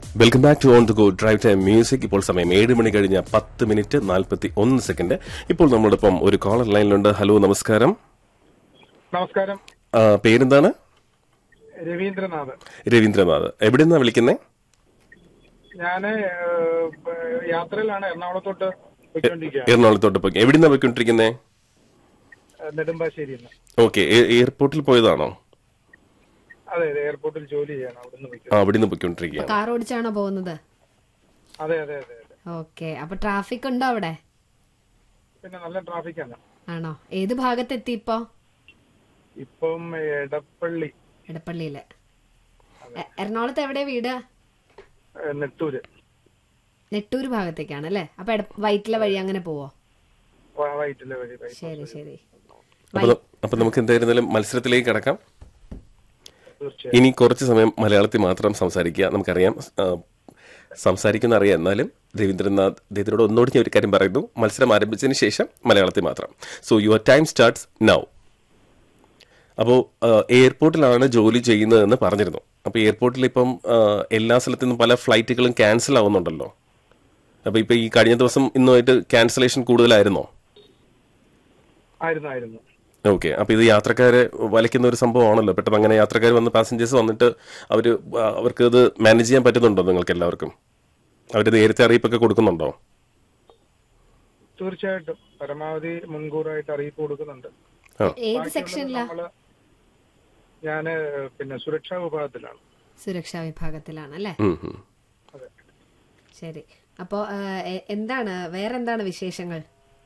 Welcome back to on the go drive time music ഇപ്പോൾ സമയം ഏഴ് മണി കഴിഞ്ഞ പത്ത് മിനിറ്റ് നാൽപ്പത്തി ഒന്ന് സെക്കൻഡ് ഇപ്പോൾ നമ്മളോടൊപ്പം ഒരു കോളർ ലൈനിലുണ്ട് ഹലോ നമസ്കാരം നമസ്കാരം ആ, പേരെന്താണ് രവീന്ദ്രനാഥ് രവീന്ദ്രനാഥ് എവിടെ നിന്നാണ് വിളിക്കുന്നത് ഞാന് ഏഹ്, പ- യാത്രയിലാണ് എറണാകുളത്തോട്ട് പോയിക്കൊണ്ടിരിക്കുകയാണ് എറണാകുളത്തോട്ട് പോയി എവിടെ നിന്നാണ് പോയിക്കൊണ്ടിരിക്കുന്നത് ഏഹ്, നെടുമ്പാശ്ശേരിയിൽ നിന്ന് ഓക്കെ എയർപോർട്ടിൽ പോയതാണോ അതെ അതെ എയർപോർട്ടിൽ ജോലി ചെയ്യണം അവിടുന്ന് ആ പോയിക്കുന്നത് അവിടെ നിന്ന് പോയിക്കൊണ്ടിരിക്കുകയാണ് കാർ ഓടിച്ചാണോ പോകുന്നത് അതെ അതെ അതെ അതെ ഓക്കെ അപ്പൊ ട്രാഫിക് ഉണ്ടോ അവിടെ പിന്നെ നല്ല ട്രാഫിക്കാണ് ആണോ ഏത് ഭാഗത്തെത്തി ഇപ്പോ ഇപ്പം എടപ്പള്ളി എടപ്പള്ളിയില് എ- എറണാകുളത്ത് എവിടെ വീട് ഏഹ്, നെട്ടൂര് നെട്ടൂര് ഭാഗത്തേക്കാണ് അല്ലേ അപ്പൊ എട- വൈറ്റില വഴി അങ്ങനെ പോവോ വ- വൈറ്റിലെ വഴി വഴി. ശരി ശരി അപ്പൊ അപ്പൊ നമുക്ക് എന്തായിരുന്നാലും മത്സരത്തിലേക്ക് കിടക്കാം തീർച്ചയായും ഇനി കുറച്ച് സമയം മലയാളത്തിൽ മാത്രം സംസാരിക്കുക നമുക്കറിയാം ആ, സംസാരിക്കുന്ന അറിയാം എന്നാലും രവീന്ദ്രനാഥ് അദ്ദേഹത്തിനോട് ഒന്നുകൂടി ഞാൻ ഒരു കാര്യം പറയുന്നു മത്സരം ആരംഭിച്ചതിന് ശേഷം മലയാളത്തിൽ മാത്രം so your time starts now അപ്പോൾ എയർപോർട്ടിലാണ് ജോലി ചെയ്യുന്നതെന്ന് പറഞ്ഞിരുന്നു അപ്പോൾ എയർപോർട്ടിൽ ഇപ്പം ആ, എല്ലാ സ്ഥലത്തു നിന്നും പല ഫ്ലൈറ്റുകളും ക്യാൻസൽ ആവുന്നുണ്ടല്ലോ അപ്പോൾ ഇപ്പോൾ ഈ കഴിഞ്ഞ ദിവസം ഇന്നുമായിട്ട് ക്യാൻസലേഷൻ കൂടുതലായിരുന്നോ ആയിരുന്നു ആയിരുന്നു ഓക്കെ അപ്പൊ ഇത് യാത്രക്കാരെ വലയ്ക്കുന്ന ഒരു സംഭവമാണല്ലോ പെട്ടെന്ന് അങ്ങനെ യാത്രക്കാർ വന്ന് പാസഞ്ചേഴ്സ് വന്നിട്ട് അവര് ആ, അവർക്ക് ഇത് മാനേജ് ചെയ്യാൻ പറ്റുന്നുണ്ടോ നിങ്ങൾക്ക് എല്ലാവർക്കും അവര് നേരത്തെ അറിയിപ്പൊക്കെ കൊടുക്കുന്നുണ്ടോ തീർച്ചയായിട്ടും പരമാവധി മുൻകൂറായിട്ട് അറിയിപ്പ് കൊടുക്കുന്നുണ്ട് ആ ഏത് സെക്ഷനിലാ നമ്മള് ഞാന് പിന്നെ സുരക്ഷാ വിഭാഗത്തിലാണ് സുരക്ഷാ വിഭാഗത്തിലാണ് അല്ലേ ഉം, ഉം. അതെ ശരി അപ്പോ ആ, എ- എന്താണ് വേറെ എന്താണ് വിശേഷങ്ങൾ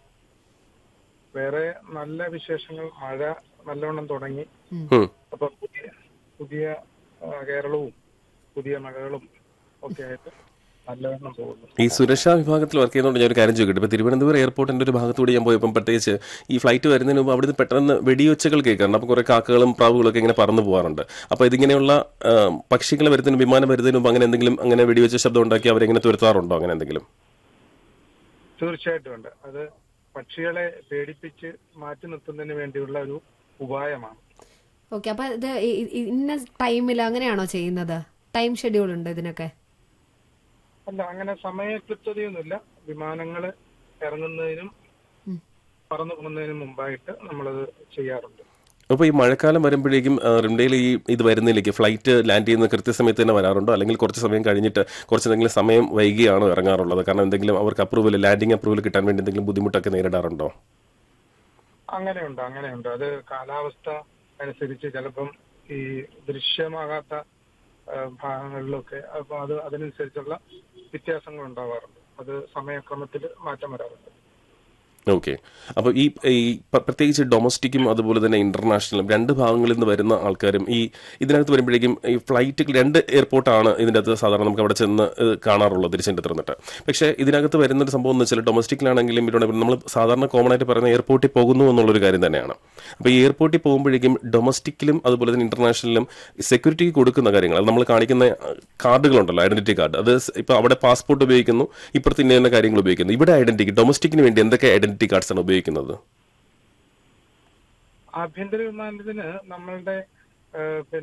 വേറെ നല്ല വിശേഷങ്ങൾ മഴ നല്ലവണ്ണം തുടങ്ങി ഉം. അപ്പൊ പുതിയ പുതിയ ആ, കേരളവും പുതിയ മഴകളും ഒക്കെ ആയിട്ട് നല്ലവണ്ണം പോകുന്നു ഈ സുരക്ഷാ വിഭാഗത്തിൽ വർക്ക് ചെയ്യുന്നതുകൊണ്ട് ഞാൻ ഒരു കാര്യം ചോദിക്കട്ടെ ഇപ്പൊ തിരുവനന്തപുരം എയർപോർട്ടിന്റെ ഒരു ഭാഗത്തൂടെ ഞാൻ പോയപ്പോൾ പ്രത്യേകിച്ച് ഈ ഫ്ലൈറ്റ് വരുന്നതിന് മുമ്പ് അവിടുന്ന് പെട്ടെന്ന് വെടിയൊച്ചകൾ കേൾക്കാറുണ്ട് അപ്പോൾ കുറെ കാക്കകളും പ്രാവുകളും ഒക്കെ ഇങ്ങനെ പറന്നു പോകാറുണ്ട് അപ്പോൾ ഇതിങ്ങനെയുള്ള ആ, പക്ഷികൾ വരുന്നതിന് വിമാനം വരുന്നതിന് മുമ്പ് അങ്ങനെ എന്തെങ്കിലും അങ്ങനെ വെടിവെച്ച ശബ്ദം ഉണ്ടാക്കി അവരെങ്ങനെ തുരത്താറുണ്ടോ അങ്ങനെ എന്തെങ്കിലും തീർച്ചയായിട്ടും ഉണ്ട് അത് പക്ഷികളെ പേടിപ്പിച്ച് മാറ്റി നിർത്തുന്നതിന് വേണ്ടിയുള്ള ഒരു ഉപായമാണ് ഓക്കെ അപ്പൊ ഇത് ഇ- ഇ- ഇന്ന ടൈമിൽ അങ്ങനെയാണോ ചെയ്യുന്നത് ടൈം ഷെഡ്യൂൾ ഉണ്ട് ഇതിനൊക്കെ അല്ല അങ്ങനെ സമയ കൃത്യതയൊന്നുമില്ല വിമാനങ്ങൾ ഇറങ്ങുന്നതിനും ഉം. പറന്നു പോകുന്നതിനും മുമ്പായിട്ട് നമ്മളത് ചെയ്യാറുണ്ട് അപ്പോൾ ഈ മഴക്കാലം വരുമ്പോഴേക്കും ആ, റിംഡയിൽ ഈ ഇത് വരുന്നതിലേക്ക് ഫ്ലൈറ്റ് ലാൻഡ് ചെയ്യുന്ന കൃത്യസമയത്ത് തന്നെ വരാറുണ്ടോ അല്ലെങ്കിൽ കുറച്ച് സമയം കഴിഞ്ഞിട്ട് കുറച്ച് എന്തെങ്കിലും സമയം വൈകിയാണോ ഇറങ്ങാറുള്ളത് കാരണം എന്തെങ്കിലും അവർക്ക് അപ്രൂവൽ ലാൻഡിംഗ് അപ്രൂവൽ കിട്ടാൻ വേണ്ടി എന്തെങ്കിലും ബുദ്ധിമുട്ടൊക്കെ നേരിടാറുണ്ടോ അങ്ങനെയുണ്ട് അങ്ങനെയുണ്ട് അത് കാലാവസ്ഥ അനുസരിച്ച് ചിലപ്പം ഈ ദൃശ്യമാകാത്ത ആ, ഭാഗങ്ങളിലൊക്കെ അപ്പൊ അത് അതിനനുസരിച്ചുള്ള വ്യത്യാസങ്ങൾ ഉണ്ടാവാറുണ്ട് അത് സമയക്രമത്തിൽ മാറ്റം വരാറുണ്ട് ഓക്കെ അപ്പോൾ ഈ ഈ പ- പ്രത്യേകിച്ച് ഡൊമസ്റ്റിക്കും അതുപോലെ തന്നെ ഇന്റർനാഷണലും രണ്ട് ഭാഗങ്ങളിൽ നിന്ന് വരുന്ന ആൾക്കാരും ഈ ഇതിനകത്ത് വരുമ്പോഴേക്കും ഈ ഫ്ലൈറ്റുകൾ രണ്ട് എയർപോർട്ടാണ് ഇതിൻ്റെ അകത്ത് സാധാരണ നമുക്ക് അവിടെ ചെന്ന് ഏഹ്, കാണാറുള്ളത് തിരിച്ചെൻ്റെ തുറന്നിട്ട് പക്ഷേ ഇതിനകത്ത് വരുന്നൊരു സംഭവം എന്ന് വെച്ചാൽ ഡൊമസ്റ്റിക്കിലാണെങ്കിലും ഇവിടെ നമ്മൾ സാധാരണ കോമൺ ആയിട്ട് പറയുന്ന എയർപോർട്ടിൽ പോകുന്നു എന്നുള്ളൊരു കാര്യം തന്നെയാണ് അപ്പോൾ ഈ എയർപോർട്ടിൽ പോകുമ്പോഴേക്കും ഡൊമസ്റ്റിക്കിലും അതുപോലെ തന്നെ ഇന്റർനാഷണലിലും സെക്യൂരിറ്റിക്ക് കൊടുക്കുന്ന കാര്യങ്ങൾ അത് നമ്മൾ കാണിക്കുന്ന കാർഡുകളുണ്ടല്ലോ ഐഡന്റിറ്റി കാർഡ് അത് ഇപ്പോൾ അവിടെ പാസ്പോർട്ട് ഉപയോഗിക്കുന്നു ഇപ്പുറത്ത് ഇന്ന ഇന്ന കാര്യങ്ങൾ ഉപയോഗിക്കുന്നു ഇവിടെ ഐഡന്റിറ്റി ഡൊമസ്റ്റിക്കിന് വേണ്ടി എന്തൊക്കെ ഐഡന്റിറ്റി കാർഡ്സ് ആണ് ഉപയോഗിക്കുന്നത് ആഭ്യന്തര വിമാനത്തിന് നമ്മളുടെ ആ,